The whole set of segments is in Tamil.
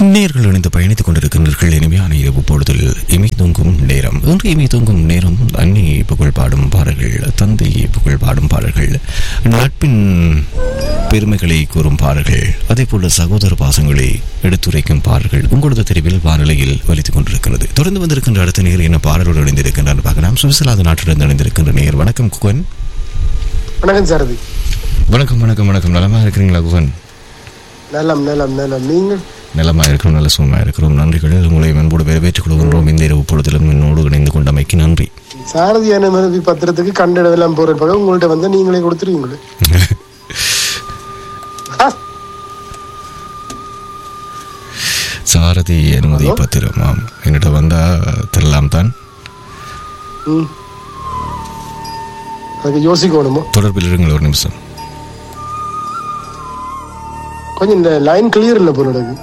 நேர்கள் இணைந்து பயணித்துக் கொண்டிருக்கின்றீர்கள் இனிமையான இரவு பொழுதில் இமை தூங்கும் நேரம் இன்று இமை தூங்கும் நேரம் அன்னி புகழ் பாடும் பாடல்கள் தந்தை புகழ் பாடும் பாடல்கள் நட்பின் பெருமைகளை கூறும் பாடல்கள் அதே போல சகோதர பாசங்களை எடுத்துரைக்கும் பாடல்கள் உங்களது தெரிவில் வானிலையில் வலித்துக் கொண்டிருக்கிறது தொடர்ந்து வந்திருக்கின்ற அடுத்த நேர் என்ன பாடலோடு இணைந்திருக்கின்றார் பார்க்கலாம் சுவிட்சர்லாந்து நாட்டிலிருந்து இணைந்திருக்கின்ற நேர் வணக்கம் குகன் வணக்கம் சாரதி வணக்கம் வணக்கம் வணக்கம் நலமா இருக்கிறீங்களா குகன் நலம் நலம் நலம் நீங்கள் நலமா இருக்கிறோம் நல்ல சுகமா இருக்கிறோம் நன்றிகள் உங்களை அன்போடு வரவேற்றுக் கொள்கின்றோம் இந்த இரவு பொழுதிலும் என்னோடு இணைந்து கொண்டமைக்கு நன்றி சாரதி அனுமதி பத்திரத்துக்கு கண்டிடவெல்லாம் போற பக்கம் உங்கள்ட்ட வந்து நீங்களே கொடுத்துருவீங்களே ஆ, சாரதி அனுமதி பத்திரம் ஆம் என்கிட்ட வந்தா தரலாம் தான் ம். அதுக்கு யோசிக்கணுமோ தொடர்பில் இருங்கள் ஒரு நிமிஷம் கொஞ்சம் இந்த லைன் கிளியர் இல்லை போல எனக்கு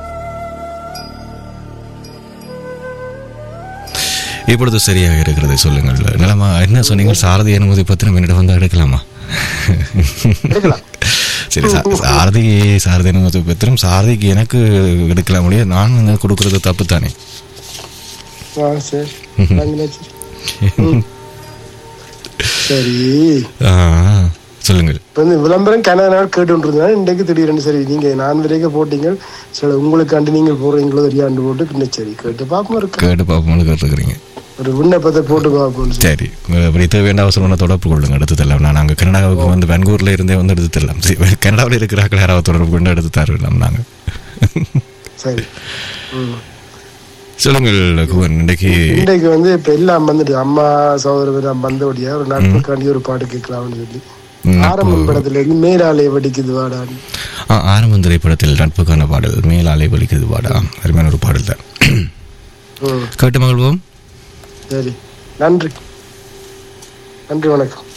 இப்பொழுது சரியாக இருக்கிறது சொல்லுங்கள் நலமா என்ன சொன்னீங்க சாரதி அனுமதி பத்திரம் என்னிடம் வந்தா எடுக்கலாமா எடுக்கலாம் சரி சா- சாரதி சாரதி அனுமதி பத்திரம் சாரதிக்கு எனக்கு எடுக்கலாம் முடியாது நான் வந்து கொடுக்கறது தப்பு தானே ஆ சரி வாங்கினாச்சு. ம். சரி ஆ, சொல்லுங்கள் இப்போ வந்து விளம்பரம் கனடா நாள் கேட்டுருந்தேன் இன்றைக்கு திடீர்னு சரி நீங்க நான் வரைக்கும் போட்டீங்க சில உங்களுக்காண்டி நீங்கள் போடுறீங்களோ தெரியாண்டு போட்டு பின்ன சரி கேட்டு பார்ப்போம் இருக்கா கேட்டு பார்ப்போம் கேட்டுருக்கிறீங்க ஒரு விண்ணப்பத்தை போட்டு பார்ப்போம் சரி அப்படி தேவையான அவசரம் தொடர்பு கொள்ளுங்க எடுத்து தரலாம் நான் அங்கே கனடாவுக்கு வந்து பெங்களூர்ல இருந்தே வந்து எடுத்து தரலாம் சரி, கனடாவில் இருக்கிறார்கள் யாராவது தொடர்பு கொண்டு எடுத்து தரலாம் நாங்கள் சரி ம் சொல்லுங்கள் குவன் இன்றைக்கு இன்றைக்கு வந்து இப்ப எல்லாம் வந்துட்டு அம்மா சகோதரர் எல்லாம் வந்தபடியா ஒரு நட்புக்காண்டி ஒரு பாட்டு கேட்கலாம்னு சொல்லி ம், ஆரம்பம் படத்துல இருந்து மேலாலே வெடிக்குது வாடான்னு ஆ, ஆரம்பம் திரைப்படத்தில் நட்புக்கான பாடல் மேலாலை வலிக்குது பாடா அருமையான ஒரு பாடல் தான் ம் கேட்டு மகிழ்வோம் சரி நன்றி நன்றி வணக்கம்